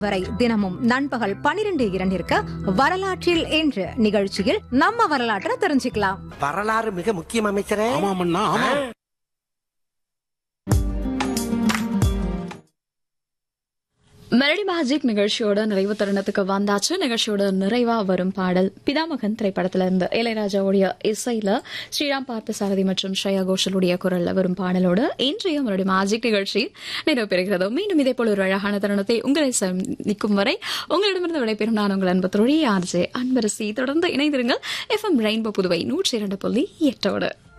வரை தினமும் நண்பகல் பனிரெண்டு இரண்டிற்கு வரலாற்றில் என்று நிகழ்ச்சியில் நம்ம வரலாற்றை தெரிஞ்சுக்கலாம் வரலாறு மிக முக்கியம் அமைச்சரே ஆமாமண்ணா ஆமா மெலடி மேஜிக் நிகழ்ச்சியோட நிறைவு தருணத்துக்கு வந்தாச்சு நிகழ்ச்சியோட நிறைவா வரும் பாடல் பிதாமகன் திரைப்படத்துல இருந்து இளையராஜாவுடைய இசையில ஸ்ரீராம் பார்த்தசாரதி மற்றும் ஸ்ரேயா கோஷலுடைய குரல்ல வரும் பாடலோட இன்றைய மெலடி மேஜிக் நிகழ்ச்சி நிறைவு பெறுகிறது மீண்டும் இதே போல ஒரு அழகான தருணத்தை உங்களை சந்திக்கும் வரை உங்களிடமிருந்து விடைபெறும் நான் உங்கள் அன்பு தொழில் ஆர்ஜே அன்பரசி தொடர்ந்து இணைந்திருங்கள் எஃப்எம் ரெயின்போ புதுவை நூற்றி இரண்டு புள்ளி எட்டோடு